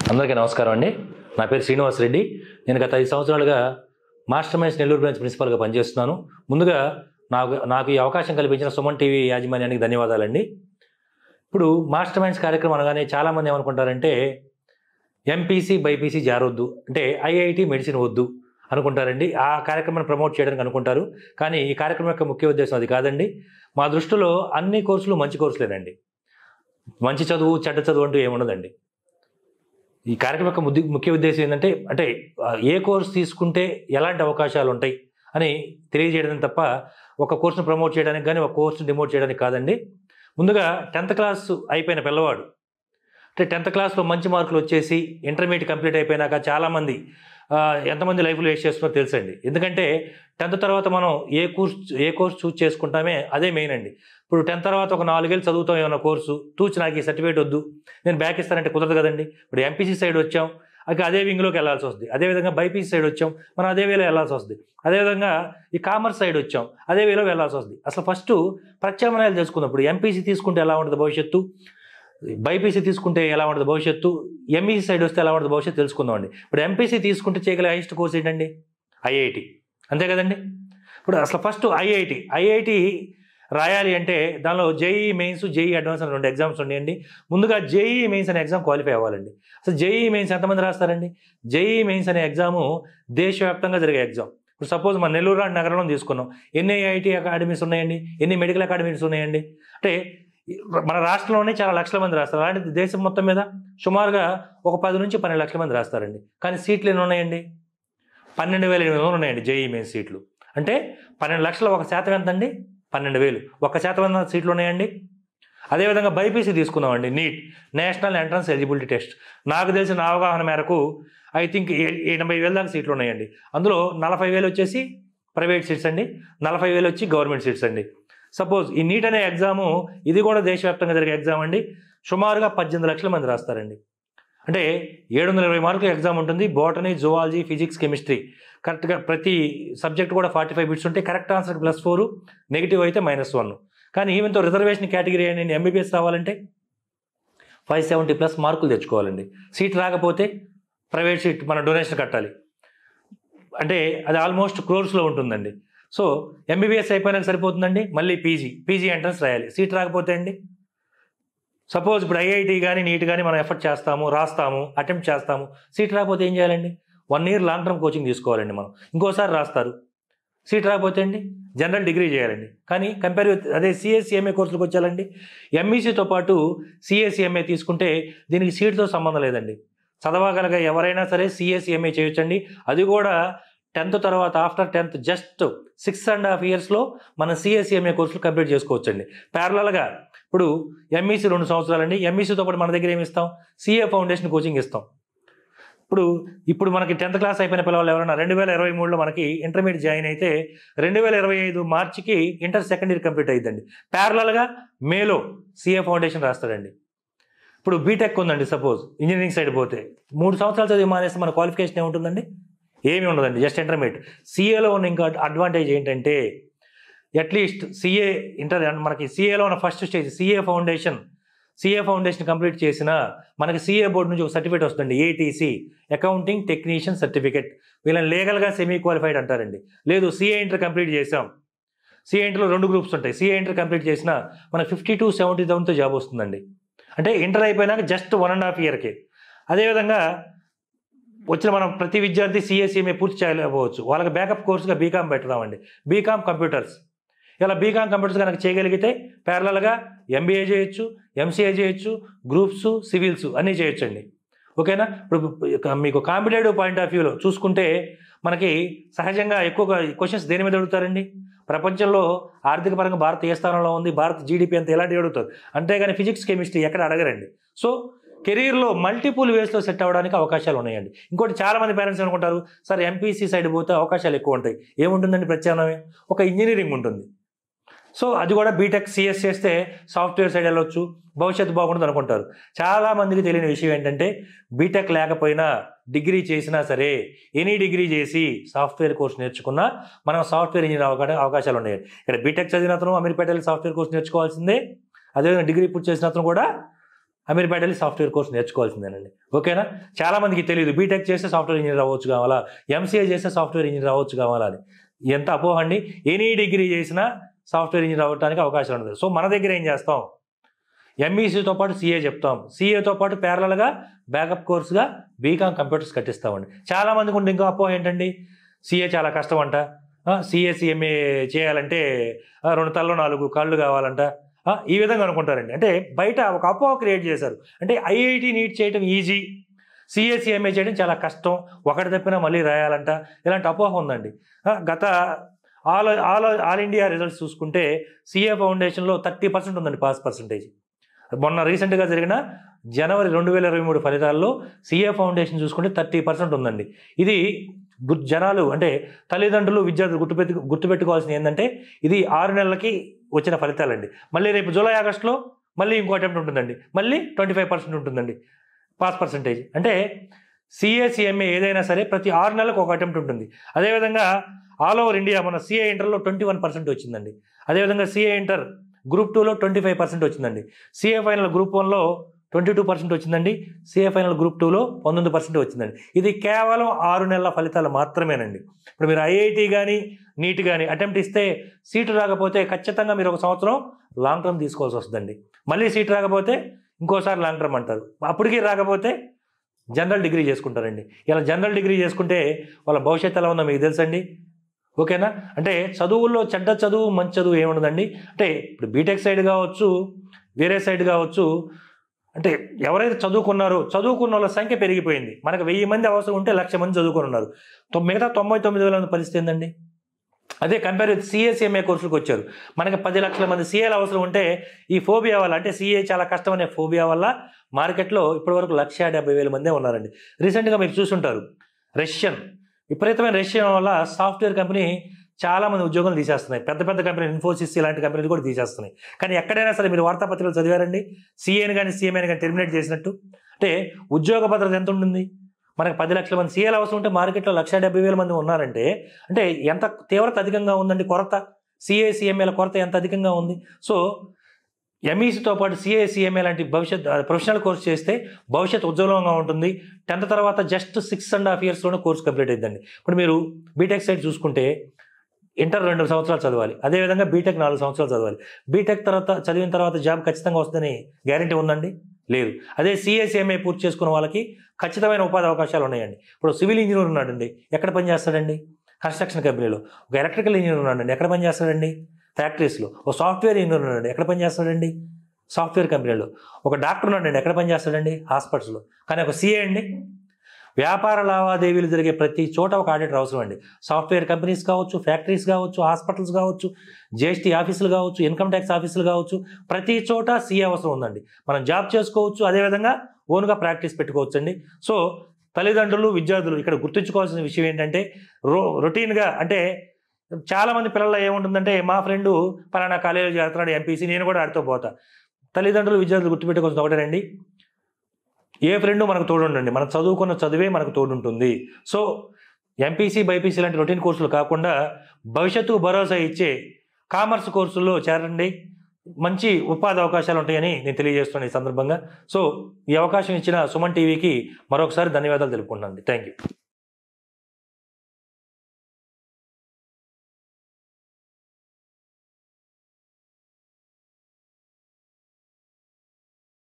అందరికీ నమస్కారం అండి నా పేరు శ్రీనివాస్ రెడ్డి నేను గత ఐదు సంవత్సరాలుగా మాస్టర్ మైండ్స్ నెల్లూరు బ్రాంచ్ ప్రిన్సిపల్గా పనిచేస్తున్నాను ముందుగా నాకు నాకు ఈ అవకాశం కల్పించిన సుమన్ టీవీ యాజమాన్యానికి ధన్యవాదాలండి ఇప్పుడు మాస్టర్ మైండ్స్ కార్యక్రమం అనగానే చాలామంది ఏమనుకుంటారంటే ఎంపీసీ బైపీసీ జారొద్దు అంటే ఐఐటి మెడిసిన్ వద్దు అనుకుంటారండి ఆ కార్యక్రమాన్ని ప్రమోట్ చేయడానికి అనుకుంటారు కానీ ఈ కార్యక్రమం యొక్క ముఖ్య ఉద్దేశం అది కాదండి మా దృష్టిలో అన్ని కోర్సులు మంచి కోర్సులేనండి మంచి చదువు చెడ్డ చదువు అంటూ ఏముండదండి ఈ కార్యక్రమం యొక్క ముద్ది ముఖ్య ఉద్దేశం ఏంటంటే అంటే ఆ, ఏ కోర్స్ తీసుకుంటే ఎలాంటి అవకాశాలు ఉంటాయి అని తెలియజేయడం తప్ప ఒక కోర్సును ప్రమోట్ చేయడానికి కానీ ఒక కోర్సును డిమోట్ చేయడానికి కాదండి ముందుగా టెన్త్ క్లాస్ అయిపోయిన పిల్లవాడు అంటే టెన్త్ క్లాస్లో మంచి మార్కులు వచ్చేసి ఇంటర్మీడియట్ కంప్లీట్ అయిపోయినాక చాలామంది ఆ, ఎంతమంది లైఫ్లో వేస్ట్ చేస్తున్నారో తెలుసండి ఎందుకంటే టెన్త్ తర్వాత మనం ఏ కోర్స్ ఏ కోర్స్ చూస్ చేసుకుంటామే అదే మెయిన్ అండి ఇప్పుడు టెన్త్ తర్వాత ఒక నాలుగేళ్ళు చదువుతాం ఏమన్నా కోర్సు తూచి నాకు ఈ సర్టిఫికేట్ వద్దు నేను బ్యాక్ ఇస్తానంటే కుదరదు కదండి ఇప్పుడు ఎంపీసీ సైడ్ వచ్చాం అక అదే వింగ్లోకి వెళ్ళాల్సి వస్తుంది అదేవిధంగా బైపీసీ సైడ్ వచ్చాం మనం అదే వేలో వెళ్ళాల్సి వస్తుంది అదేవిధంగా ఈ కామర్స్ సైడ్ వచ్చాం అదే వేలో వెళ్ళాల్సి వస్తుంది అసలు ఫస్ట్ ప్రత్యామ్నాయాలు తెలుసుకున్నప్పుడు ఎంపీసీ తీసుకుంటే ఎలా ఉంటుంది భవిష్యత్తు బైపీసీ తీసుకుంటే ఎలా ఉంటుంది భవిష్యత్తు ఎంఈసీ సైడ్ వస్తే ఎలా ఉంటుంది భవిష్యత్తు తెలుసుకుందామండి ఇప్పుడు ఎంపీసీ తీసుకుంటే చేయగల హైయెస్ట్ కోర్స్ ఏంటండి ఐఐటి అంతే కదండి ఇప్పుడు అసలు ఫస్ట్ ఐఐటి ఐఐటి రాయాలి అంటే దానిలో జేఈ మెయిన్స్ జేఈ అడ్వాన్స్ అని రెండు ఎగ్జామ్స్ ఉన్నాయండి ముందుగా జేఈ మెయిన్స్ అనే ఎగ్జామ్ క్వాలిఫై అవ్వాలండి అసలు జేఈ మెయిన్స్ ఎంతమంది రాస్తారండి జేఈ మెయిన్స్ అనే ఎగ్జాము దేశవ్యాప్తంగా జరిగే ఎగ్జామ్ ఇప్పుడు సపోజ్ మన నెల్లూరు లాంటి నగరంలో తీసుకున్నాం ఎన్ని ఐఐటి అకాడమీస్ ఉన్నాయండి ఎన్ని మెడికల్ అకాడమీస్ ఉన్నాయండి అంటే మన రాష్ట్రంలోనే చాలా లక్షల మంది రాస్తారు అలాంటి దేశం మొత్తం మీద సుమారుగా ఒక పది నుంచి పన్నెండు లక్షల మంది రాస్తారండి కానీ సీట్లు ఎన్ని ఉన్నాయండి పన్నెండు వేల ఎనిమిది వందలు ఉన్నాయండి జేఈ మెయిన్ సీట్లు అంటే పన్నెండు లక్షల ఒక శాతం ఎంత అండి పన్నెండు వేలు ఒక శాతం ఎంత సీట్లు ఉన్నాయండి అదేవిధంగా బైపీసీ తీసుకున్నామండి NEET national entrance eligibility test నాకు తెలిసిన అవగాహన మేరకు ఐ థింక్ ఎనభై వేల దాకా సీట్లు ఉన్నాయండి అందులో నలభై వేలు వచ్చేసి ప్రైవేట్ సీట్స్ అండి నలభై వేలు వచ్చి గవర్నమెంట్ సీట్స్ అండి సపోజ్ ఈ నీట్ అనే ఎగ్జాము ఇది కూడా దేశవ్యాప్తంగా జరిగే ఎగ్జామ్ అండి సుమారుగా పద్దెనిమిది లక్షల మంది రాస్తారండి అంటే ఏడు వందల ఇరవై మార్కుల ఎగ్జామ్ ఉంటుంది బోటనీ జువాలజీ ఫిజిక్స్ కెమిస్ట్రీ కరెక్ట్గా ప్రతి సబ్జెక్ట్ కూడా ఫార్టీ ఫైవ్ బిట్స్ ఉంటాయి correct answer plus four negative అయితే మైనస్ వన్ కానీ ఈవెన్తో రిజర్వేషన్ కేటగిరీ అని ఎంబీబీఎస్ రావాలంటే ఫైవ్ సెవెంటీ ప్లస్ మార్కులు తెచ్చుకోవాలండి సీట్ రాకపోతే ప్రైవేట్ సీట్ మన డొనేషన్ కట్టాలి అంటే అది ఆల్మోస్ట్ క్రోర్స్లో ఉంటుందండి సో ఎంబీబీఎస్ అయిపోయినాక సరిపోతుందండి మళ్ళీ పీజీ పీజీ ఎంట్రన్స్ రాయాలి సీట్ రాకపోతే అండి సపోజ్ ఇప్పుడు ఐఐటి కానీ నీట్ కానీ మనం ఎఫర్ట్ చేస్తాము రాస్తాము అటెంప్ట్ చేస్తాము సీట్ రాకపోతే ఏం చేయాలండి one year long term coaching తీసుకోవాలండి మనం ఇంకోసారి రాస్తారు సీట్ రాకపోతే అండి జనరల్ డిగ్రీ చేయాలండి కానీ కంపేర్ విత్ అదే సిఎస్సిఎంఏ కోర్సులకు వచ్చాలండి ఎంఈసీతో పాటు సిఎస్సిఎంఏ తీసుకుంటే దీనికి సీట్తో సంబంధం లేదండి చదవగలగా ఎవరైనా సరే సిఎస్సిఎంఏ చేయొచ్చండి అది కూడా టెన్త్ తర్వాత after tenth just six and half ఇయర్స్లో మనం సిఎస్సిఎంఏ కోర్సులు కంప్లీట్ చేసుకోవచ్చండి ప్యారలల్గా ఇప్పుడు ఎంఈసీ రెండు సంవత్సరాలండి ఎంఈసీతో పాటు మన దగ్గర ఏమి ఇస్తాం సిఏ ఫౌండేషన్ కోచింగ్ ఇస్తాం ఇప్పుడు ఇప్పుడు మనకి టెన్త్ క్లాస్ అయిపోయిన పిల్లలు ఎవరైనా రెండు వేల ఇరవై మూడులో మనకి ఇంటర్మీడియట్ జాయిన్ అయితే రెండు వేల ఇరవై ఐదు మార్చికి ఇంటర్ సెకండ్ ఇయర్ కంప్లీట్ అయ్యిందండి ప్యారలల్గా మేలో సిఏ ఫౌండేషన్ రాస్తాడండి ఇప్పుడు బీటెక్ ఉందండి సపోజ్ ఇంజనీరింగ్ సైడ్ పోతే మూడు సంవత్సరాలు చదివి మానేస్తే మన క్వాలిఫికేషన్ ఏముంటుందండి ఏమీ ఉండదండి జస్ట్ ఇంటర్మీడియట్ సిఏలో ఉన్న ఇంకా అడ్వాంటేజ్ ఏంటంటే అట్లీస్ట్ సిఏ ఇంటర్ మనకి సిఏలో ఉన్న first stage CA foundation CA foundation complete చేసిన మనకి సిఏ బోర్డు నుంచి ఒక సర్టిఫికేట్ వస్తుంది ఏటీసీ అకౌంటింగ్ టెక్నీషియన్ సర్టిఫికేట్ వీళ్ళని లీగల్గా సెమీ క్వాలిఫైడ్ అంటారండి లేదు సిఏ ఇంటర్ కంప్లీట్ చేసాం సిఏ ఇంటర్లో రెండు గ్రూప్స్ ఉంటాయి సిఏ ఇంటర్ కంప్లీట్ చేసిన మనకి ఫిఫ్టీ టు సెవెంటీ థౌసండ్తో జాబ్ వస్తుందండి అంటే ఇంటర్ అయిపోయినాక జస్ట్ వన్ అండ్ హాఫ్ ఇయర్కి అదేవిధంగా వచ్చిన మనం ప్రతి విద్యార్థి సిఎస్ఈఎంఏ పూర్తి చేయలేకపోవచ్చు వాళ్ళకి బ్యాకప్ కోర్సుగా బీకామ్ పెట్టుదామండి బీకామ్ కంప్యూటర్స్ ఇలా బీకామ్ కంప్యూటర్స్ కనుక చేయగలిగితే ప్యారలల్గా ఎంబీఏ చేయొచ్చు ఎంసీఏ చేయొచ్చు గ్రూప్స్ సివిల్స్ అన్నీ చేయొచ్చండి ఓకేనా ఇప్పుడు మీకు కాంపిటేటివ్ పాయింట్ ఆఫ్ వ్యూలో చూసుకుంటే మనకి సహజంగా ఎక్కువగా క్వశ్చన్స్ దేని మీద అడుగుతారండి ప్రపంచంలో ఆర్థిక పరంగా భారత్ ఏ స్థానంలో ఉంది భారత్ జీడిపి అంత ఎలాంటివి అడుగుతారు అంతేగాని ఫిజిక్స్ కెమిస్ట్రీ ఎక్కడ అడగరండి సో కెరీర్లో మల్టిపుల్ వేస్లో సెట్ అవ్వడానికి అవకాశాలు ఉన్నాయండి ఇంకోటి చాలా మంది పేరెంట్స్ అనుకుంటారు సార్ ఎంపీసీ సైడ్ పోతే అవకాశాలు ఎక్కువ ఉంటాయి ఏముంటుందండి ప్రత్యామ్నాయం ఒక ఇంజనీరింగ్ ఉంటుంది సో అది కూడా బీటెక్ సిఎస్ చేస్తే సాఫ్ట్వేర్ సైడ్ వెళ్ళొచ్చు భవిష్యత్తు బాగుంటుంది అనుకుంటారు చాలా మందికి తెలియని విషయం ఏంటంటే బీటెక్ లేకపోయినా డిగ్రీ చేసినా సరే ఎనీ డిగ్రీ చేసి సాఫ్ట్వేర్ కోర్స్ నేర్చుకున్నా మనం సాఫ్ట్వేర్ ఇంజనీర్ అవకాశం అవకాశాలు ఉన్నాయి ఇక్కడ బీటెక్ చదివిన అతను అమీర్పేట వెళ్ళి సాఫ్ట్వేర్ కోర్స్ నేర్చుకోవాల్సిందే అదేవిధంగా డిగ్రీ పూర్తి చేసిన అతను కూడా అమీర్పేట వెళ్ళి సాఫ్ట్వేర్ కోర్స్ నేర్చుకోవాల్సిందేనండి ఓకేనా చాలా మందికి తెలియదు బీటెక్ చేస్తే సాఫ్ట్వేర్ ఇంజనీర్ అవ్వచ్చు కావాలా ఎంసీఏ చేస్తే సాఫ్ట్వేర్ ఇంజనీర్ అవ్వచ్చు కావాలా అని ఎంత అపోహ అండి ఎనీ డిగ్రీ చేసినా సాఫ్ట్వేర్ ఇంజనీర్ అవ్వడానికి అవకాశం ఉండదు సో మన దగ్గర ఏం చేస్తాం ఎంఈసీతో పాటు సిఏ చెప్తాం సిఏతో పాటు ప్యారలల్గా బ్యాకప్ కోర్సుగా బీకామ్ కంప్యూటర్స్ కట్టిస్తామండి చాలా మందికి ఉండే ఇంకో అపోహ ఏంటండి సిఏ చాలా కష్టం అంట సిఏ సిఎంఏ చేయాలంటే ఆ, రెండు తలలో నాలుగు కాళ్ళు కావాలంట ఆ, ఈ విధంగా అనుకుంటారండి అంటే బయట ఒక అపోహ క్రియేట్ చేశారు అంటే ఐఐటి నీట్ చేయడం ఈజీ సిఎస్సిఎంఏ చేయడం చాలా కష్టం ఒకటి తప్పినా మళ్ళీ రాయాలంట ఇలాంటి అపోహ ఉందండి ఆ, గత all all all India results చూసుకుంటే సిఏ ఫౌండేషన్లో థర్టీ పర్సెంట్ ఉందండి పాస్ పర్సంటేజ్ మొన్న రీసెంట్గా జరిగిన జనవరి రెండు వేల ఇరవై మూడు ఫలితాల్లో సిఏ ఫౌండేషన్ చూసుకుంటే థర్టీ పర్సెంట్ ఉందండి ఇది గు- జనాలు అంటే తల్లిదండ్రులు విద్యార్థులు గుర్తుపెట్టు గుర్తుపెట్టుకోవాల్సింది ఏంటంటే ఇది ఆరు నెలలకి వచ్చిన ఫలితాలండి మళ్ళీ రేపు జూలై ఆగస్టులో మళ్ళీ ఇంకో అటెంప్ట్ ఉంటుందండి మళ్ళీ ట్వంటీ ఫైవ్ పర్సెంట్ ఉంటుందండి పాస్ పర్సంటేజ్ అంటే సిఏ సిఎంఏ ఏదైనా సరే ప్రతి ఆరు నెలలకు ఒక అటెంప్ట్ ఉంటుంది అదేవిధంగా ఆల్ ఓవర్ ఇండియా మన సిఏ ఇంటర్లో ట్వంటీ వన్ పర్సెంట్ వచ్చిందండి అదేవిధంగా సిఏ ఇంటర్ గ్రూప్ టూలో ట్వంటీ ఫైవ్ పర్సెంట్ వచ్చిందండి సిఏ ఫైనల్ గ్రూప్ వన్లో ట్వంటీ టూ పర్సెంట్ వచ్చిందండి సిఏ ఫైనల్ గ్రూప్ టూలో పంతొమ్మిది పర్సెంట్ వచ్చిందండి ఇది కేవలం ఆరు నెలల ఫలితాలు మాత్రమేనండి ఇప్పుడు మీరు ఐఐటి కానీ నీట్ కానీ అటెంప్ట్ ఇస్తే సీటు రాకపోతే ఖచ్చితంగా మీరు ఒక సంవత్సరం లాంగ్ టర్మ్ తీసుకోవాల్సి వస్తుందండి మళ్ళీ సీట్ రాకపోతే ఇంకోసారి లాంగ్ టర్మ్ అంటారు అప్పటికి రాకపోతే జనరల్ డిగ్రీ చేసుకుంటారండి ఇలా జనరల్ డిగ్రీ చేసుకుంటే వాళ్ళ భవిష్యత్తు ఎలా ఉందో మీకు తెలుసండి ఓకేనా అంటే చదువుల్లో చెడ్డ చదువు మంచి చదువు ఏముండదండి అంటే ఇప్పుడు బీటెక్ సైడ్ కావచ్చు వేరే సైడ్ కావచ్చు అంటే ఎవరైతే చదువుకున్నారో చదువుకున్న వాళ్ళ సంఖ్య పెరిగిపోయింది మనకు వెయ్యి మంది అవసరం ఉంటే లక్ష మంది చదువుకొని ఉన్నారు తొ- మిగతా తొంభై తొమ్మిది వేల మంది పరిస్థితి ఏందండి అదే కంపేర్ విత్ సిఎస్ఎంఏ కోర్సులకు వచ్చారు మనకి పది లక్షల మంది సీఏలు అవసరం ఉంటే ఈ ఫోబియా వల్ల అంటే సీఏ చాలా కష్టం అనే ఫోబియా వల్ల మార్కెట్లో ఇప్పటివరకు లక్ష డెబ్బై వేల మందే ఉన్నారండి రీసెంట్గా మీరు చూసుంటారు రష్యన్ విపరీతమైన రష్యన్ వల్ల సాఫ్ట్వేర్ కంపెనీ చాలా మంది ఉద్యోగాలు తీసేస్తున్నాయి పెద్ద పెద్ద కంపెనీలు ఇన్ఫోసిస్ ఇలాంటి కంపెనీలు కూడా తీసేస్తున్నాయి కానీ ఎక్కడైనా సరే మీరు వార్తాపత్రికలు చదివారండి సీఏని కానీ సీఎంఏని కానీ టెర్మినేట్ చేసినట్టు అంటే ఉద్యోగ భద్రత ఎంత ఉంటుంది మనకు పది లక్షల మంది సీఏలు అవసరం ఉంటే మార్కెట్లో లక్ష డెబ్బై వేల మంది ఉన్నారంటే అంటే ఎంత తీవ్రత అధికంగా ఉందండి కొరత సిఏ సిఎంఏల కొరత ఎంత అధికంగా ఉంది సో ఎంఈసీతో పాటు సిఏ సిఎంఏ లాంటి భవిష్యత్ ప్రొఫెషనల్ కోర్స్ చేస్తే భవిష్యత్ ఉజ్వలంగా ఉంటుంది టెన్త్ తర్వాత జస్ట్ సిక్స్ అండ్ హాఫ్ ఇయర్స్లోనే కోర్స్ కంప్లీట్ అయిందండి ఇప్పుడు మీరు బీటెక్ సైడ్ చూసుకుంటే ఇంటర్ రెండు సంవత్సరాలు చదవాలి అదేవిధంగా బీటెక్ నాలుగు సంవత్సరాలు చదవాలి బీటెక్ తర్వాత చదివిన తర్వాత జాబ్ ఖచ్చితంగా వస్తుందని గ్యారంటీ ఉందండి లేదు అదే సిఎస్ఎంఏ పూర్తి చేసుకున్న వాళ్ళకి ఖచ్చితమైన ఉపాధి అవకాశాలు ఉన్నాయండి ఇప్పుడు సివిల్ ఇంజనీర్ ఉన్నాడండి ఎక్కడ పని చేస్తాడండి కన్స్ట్రక్షన్ కంపెనీలో ఒక ఎలక్ట్రికల్ ఇంజనీర్ ఉన్నాడండి ఎక్కడ పని చేస్తాడండి ఫ్యాక్టరీస్లో ఒక సాఫ్ట్వేర్ ఇంజనీర్ ఉన్నాడు ఎక్కడ పని చేస్తాడండి సాఫ్ట్వేర్ కంపెనీలో ఒక డాక్టర్ ఉన్నాడండి ఎక్కడ పని చేస్తాడండి హాస్పిటల్స్లో కానీ ఒక సిఏ అండి వ్యాపార లావాదేవీలు జరిగే ప్రతి చోట ఒక ఆడిటర్ అవసరం అండి సాఫ్ట్వేర్ కంపెనీస్ కావచ్చు ఫ్యాక్టరీస్ కావచ్చు హాస్పిటల్స్ కావచ్చు జిఎస్టీ ఆఫీసులు కావచ్చు ఇన్కమ్ ట్యాక్స్ ఆఫీసులు కావచ్చు ప్రతి చోట సీఏ అవసరం ఉందండి మనం జాబ్ చేసుకోవచ్చు అదేవిధంగా ఓన్గా ప్రాక్టీస్ పెట్టుకోవచ్చు అండి సో తల్లిదండ్రులు విద్యార్థులు ఇక్కడ గుర్తుంచుకోవాల్సిన విషయం ఏంటంటే రో రొటీన్గా అంటే చాలా మంది పిల్లల్లో ఏముంటుందంటే మా ఫ్రెండ్ పలానా కాలేజీలో చేస్తున్నాడు ఎంపీసీ నేను కూడా ఆడితో పోతా తల్లిదండ్రులు విద్యార్థులు గుర్తుపెట్టుకోవాల్సిన ఒకటేనండి ఏ ఫ్రెండ్ మనకు తోడుండండి మనం చదువుకున్న చదివే మనకు తోడుంటుంది సో ఎంపీసీ బైపీసీ లాంటి రొటీన్ కోర్సులు కాకుండా భవిష్యత్తు భరోసా ఇచ్చే కామర్స్ కోర్సుల్లో చేరండి మంచి ఉపాధి అవకాశాలు ఉంటాయని నేను తెలియజేస్తున్నాను ఈ సందర్భంగా సో ఈ అవకాశం ఇచ్చిన సుమన్ టీవీకి మరొకసారి ధన్యవాదాలు తెలుపుకుంటాను థ్యాంక్ యూ